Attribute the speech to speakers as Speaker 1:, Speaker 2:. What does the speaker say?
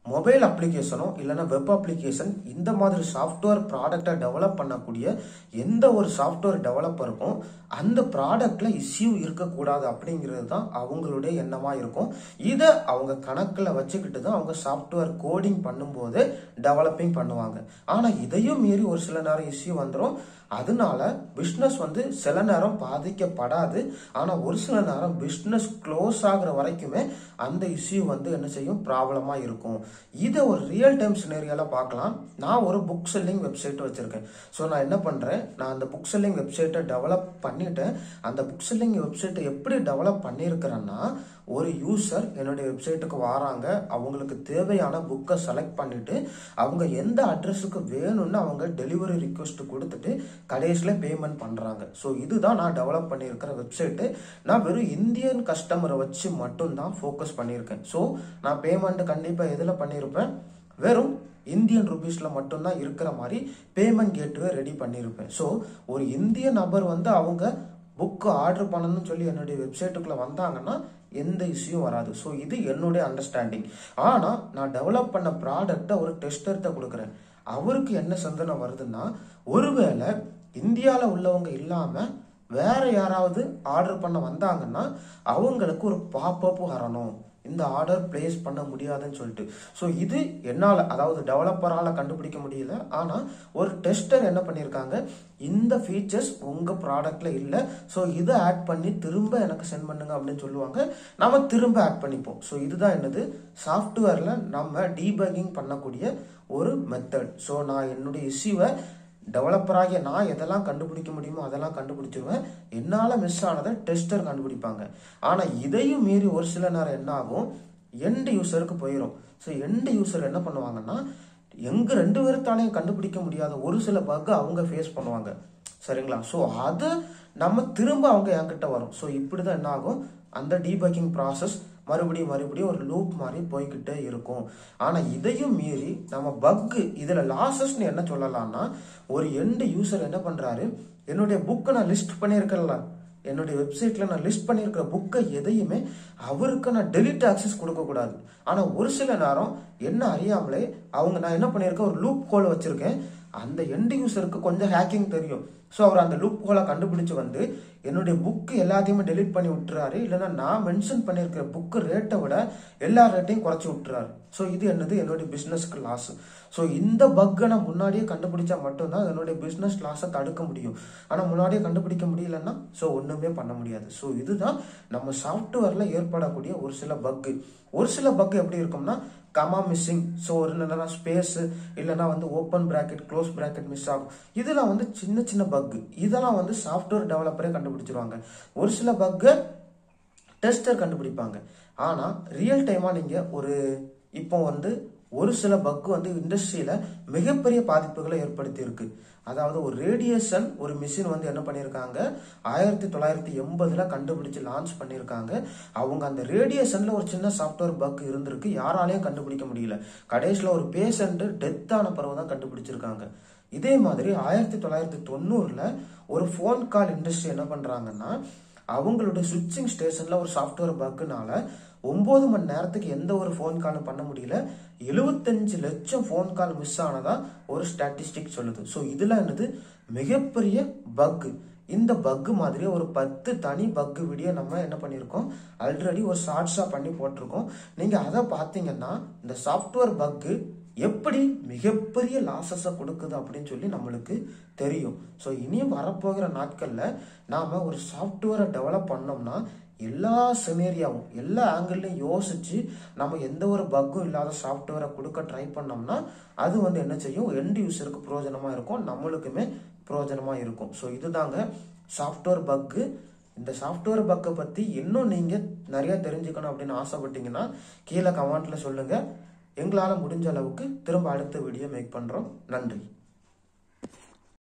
Speaker 1: mobile அப்ளிகேஷனோ இல்லைன்னா web application இந்த மாதிரி சாஃப்ட்வேர் ப்ராடக்டை டெவலப் பண்ணக்கூடிய எந்த ஒரு சாஃப்ட்வேர் டெவலப்பருக்கும் அந்த ப்ராடக்ட்ல இஷ்யூ இருக்கக்கூடாது அப்படிங்கிறது தான் அவங்களுடைய எண்ணமா இருக்கும் இதை அவங்க கணக்கில் வச்சுக்கிட்டு தான் அவங்க சாஃப்ட்வேர் கோடிங் பண்ணும்போது டெவலப்பிங் பண்ணுவாங்க ஆனா இதையும் மீறி ஒரு சில நேரம் இஷ்யூ வந்துடும் அதனால பிஸ்னஸ் வந்து சில நேரம் பாதிக்கப்படாது ஆனா ஒரு சில நேரம் பிஸ்னஸ் க்ளோஸ் ஆகுற வரைக்குமே அந்த இஷ்யூ வந்து என்ன செய்யும் ப்ராப்ளமா இருக்கும் இதை ஒரு ரியல் டைம் சினேரியால பார்க்கலாம் நான் ஒரு புக் செல்லிங் வெப்சைட் வச்சிருக்கேன் ஸோ நான் என்ன பண்றேன் நான் அந்த புக் செல்லிங் வெப்சைட்டை டெவலப் பண்ணிட்டேன் அந்த புக் செல்லிங் வெப்சைட்டை எப்படி டெவலப் பண்ணியிருக்கிறேன்னா ஒரு யூசர் என்னுடைய வெப்சைட்டுக்கு வராங்க அவங்களுக்கு தேவையான புக்கை செலக்ட் பண்ணிட்டு அவங்க எந்த அட்ரஸுக்கு வேணும்னு அவங்க டெலிவரி ரிக்வெஸ்ட் கொடுத்துட்டு கடைசியில் பேமெண்ட் பண்றாங்க ஸோ இதுதான் நான் டெவலப் பண்ணியிருக்கிற வெப்சைட்டு நான் வெறும் இந்தியன் கஸ்டமரை வச்சு மட்டும்தான் ஃபோக்கஸ் பண்ணியிருக்கேன் ஸோ நான் பேமெண்ட் கண்டிப்பாக எதில் பண்ணியிருப்பேன் வெறும் இந்தியன் ருபீஸில் மட்டும்தான் இருக்கிற மாதிரி பேமெண்ட் கேட்வே ரெடி பண்ணியிருப்பேன் ஸோ ஒரு இந்திய நபர் வந்து அவங்க புக்கு ஆர்டர் பண்ணணும்னு சொல்லி என்னுடைய வெப்சைட்டுக்குள்ளே வந்தாங்கன்னா எந்த இஷ்யூவும் வராது ஸோ இது என்னுடைய அண்டர்ஸ்டாண்டிங் ஆனால் நான் டெவலப் பண்ண ப்ராடக்டை ஒரு டெஸ்டர்கிட்ட கொடுக்குறேன் அவருக்கு என்ன சிந்தனை வருதுன்னா ஒருவேளை இந்தியாவில் உள்ளவங்க இல்லாமல் வேற யாராவது ஆர்டர் பண்ண வந்தாங்கன்னா அவங்களுக்கு ஒரு பாப்பப் வரணும் இந்த ஆர்டர் பிளேஸ் பண்ண முடியாதுன்னு சொல்லிட்டு ஸோ இது என்னால் அதாவது டெவலப்பரால் கண்டுபிடிக்க முடியல ஆனால் ஒரு டெஸ்டர் என்ன பண்ணியிருக்காங்க இந்த ஃபீச்சர்ஸ் உங்கள் ப்ராடக்டில் இல்லை ஸோ இதை ஆட் பண்ணி திரும்ப எனக்கு சென்ட் பண்ணுங்க அப்படின்னு சொல்லுவாங்க நம்ம திரும்ப ஆட் பண்ணிப்போம் ஸோ இதுதான் என்னது சாஃப்ட்வேரில் நம்ம டீபகிங் பண்ணக்கூடிய ஒரு மெத்தட் ஸோ நான் என்னுடைய இஷ்யூவை டெவலப்பராகிய நான் எதெல்லாம் கண்டுபிடிக்க முடியுமோ அதெல்லாம் கண்டுபிடிச்சிருவேன் என்னால் மிஸ் ஆனதை டெஸ்டர் கண்டுபிடிப்பாங்க ஆனால் இதையும் மீறி ஒரு சில நேரம் என்ன ஆகும் எண்டு யூசருக்கு போயிடும் ஸோ எண்டு யூசர் என்ன பண்ணுவாங்கன்னா எங்க ரெண்டு பேர்த்தாலையும் கண்டுபிடிக்க முடியாத ஒரு சில பக் அவங்க ஃபேஸ் பண்ணுவாங்க சரிங்களா ஸோ அதை நம்ம திரும்ப அவங்க என்கிட்ட வரும் ஸோ இப்படி தான் என்ன ஆகும் அந்த டீபக்கிங் ப்ராசஸ் மறுபடியும் மறுபடியும் ஒரு லூப் மாதிரி போய்கிட்டே இருக்கும் ஆனால் இதையும் மீறி நம்ம பக்கு இதில் லாசஸ்னு என்ன சொல்லலாம்னா ஒரு எண்டு யூசர் என்ன பண்ணுறாரு என்னுடைய புக்கை நான் லிஸ்ட் பண்ணியிருக்கேன்ல என்னுடைய வெப்சைட்டில் நான் லிஸ்ட் பண்ணியிருக்கிற புக்கை எதையுமே அவருக்கு நான் டெலிட் ஆக்சஸ் கொடுக்கக்கூடாது ஆனால் ஒரு சில நேரம் என்ன அறியாமலே அவங்க நான் என்ன பண்ணியிருக்கேன் ஒரு லூப் கோல் வச்சுருக்கேன் அந்த எண்டு யூசருக்கு கொஞ்சம் ஹேக்கிங் தெரியும் ஸோ அவர் அந்த லுக் கோலை கண்டுபிடிச்சு வந்து என்னுடைய புக்கு எல்லாத்தையுமே டெலிட் பண்ணி விட்டுறாரு இல்லைன்னா நான் மென்ஷன் பண்ணியிருக்கிற புக்கு ரேட்டை விட எல்லா ரேட்டையும் குறைச்சி விட்டுறாரு ஸோ இது என்னது என்னுடைய பிஸ்னஸ்க்கு லாஸ் ஸோ இந்த பக்கை நான் முன்னாடியே கண்டுபிடிச்சா மட்டும்தான் என்னுடைய பிஸ்னஸ் லாஸை தடுக்க முடியும் ஆனால் முன்னாடியே கண்டுபிடிக்க முடியலன்னா ஸோ ஒன்றுமே பண்ண முடியாது ஸோ இதுதான் நம்ம சாஃப்ட்வேரில் ஏற்படக்கூடிய ஒரு சில பக்கு ஒரு சில பக் எப்படி இருக்கும்னா கமா மிஸ்ஸிங் ஸோ ஒரு இல்லைனா ஸ்பேஸு இல்லைனா வந்து open bracket close bracket miss ஆகும் இதெல்லாம் வந்து சின்ன சின்ன பக் இதெல்லாம் வந்து சாஃப்ட்வேர் டெவலப்பரே கண்டுபிடிச்சிருவாங்க ஒரு சில பக்கை டெஸ்டர் கண்டுபிடிப்பாங்க ஆனால் ரியல் டைமாக நீங்கள் ஒரு இப்போ வந்து ஒரு சில பக்கு வந்து இண்டஸ்ட்ரியில் மிகப்பெரிய பாதிப்புகளை ஏற்படுத்தி இருக்கு அதாவது ஒரு ரேடியேஷன் ஒரு மிஷின் வந்து என்ன பண்ணியிருக்காங்க ஆயிரத்தி தொள்ளாயிரத்தி எண்பதுல கண்டுபிடிச்சு லான்ச் பண்ணியிருக்காங்க அவங்க அந்த ரேடியேஷன்ல ஒரு சின்ன சாஃப்ட்வேர் பக் இருந்திருக்கு யாராலையும் கண்டுபிடிக்க முடியல கடைசியில் ஒரு பேஷண்ட் டெத் ஆன பிறகு தான் கண்டுபிடிச்சிருக்காங்க இதே மாதிரி ஆயிரத்தி தொள்ளாயிரத்தி தொண்ணூறுல ஒரு ஃபோன் கால் இண்டஸ்ட்ரி என்ன பண்றாங்கன்னா அவங்களுடைய சுவிட்சிங் ஸ்டேஷன்ல ஒரு சாஃப்ட்வேர் பக்குனால ஒன்பது மணி நேரத்துக்கு எந்த ஒரு ஃபோன் காலும் பண்ண முடியல எழுபத்தஞ்சு லட்சம் ஃபோன் கால் மிஸ் ஆனதா ஒரு ஸ்டாட்டிஸ்டிக் சொல்லுது ஸோ இதுல என்னது மிகப்பெரிய பக் இந்த பக்கு மாதிரி ஒரு பத்து தனி பக்கு வீடியோ நம்ம என்ன பண்ணியிருக்கோம் ஆல்ரெடி ஒரு ஷார்ட்ஸாக பண்ணி போட்டிருக்கோம் நீங்கள் அதை பார்த்தீங்கன்னா இந்த சாஃப்ட்வேர் பக்கு எப்படி மிகப்பெரிய லாசஸை கொடுக்குது அப்படின்னு சொல்லி நம்மளுக்கு தெரியும் ஸோ இனியும் வரப்போகிற நாட்களில் நாம் ஒரு சாஃப்ட்வேரை டெவலப் பண்ணோம்னா எல்லா சினேரியாவும் எல்லா ஆங்கிள்லையும் யோசிச்சு நம்ம எந்த ஒரு பக்கும் இல்லாத சாஃப்ட்வேரை கொடுக்க ட்ரை பண்ணோம்னா அது வந்து என்ன செய்யும் எண்ட் யூஸருக்கு பிரயோஜனமாக இருக்கும் நம்மளுக்குமே பிரயோஜனமாக இருக்கும் ஸோ இதுதாங்க சாஃப்ட்வேர் பக்கு இந்த சாஃப்ட்வேர் பக்கை பற்றி இன்னும் நீங்கள் நிறைய தெரிஞ்சுக்கணும் அப்படின்னு ஆசைப்பட்டீங்கன்னா கீழே கமெண்ட்டில் சொல்லுங்கள் எங்களால் முடிஞ்ச அளவுக்கு திரும்ப அடுத்த வீடியோ மேக் பண்ணுறோம் நன்றி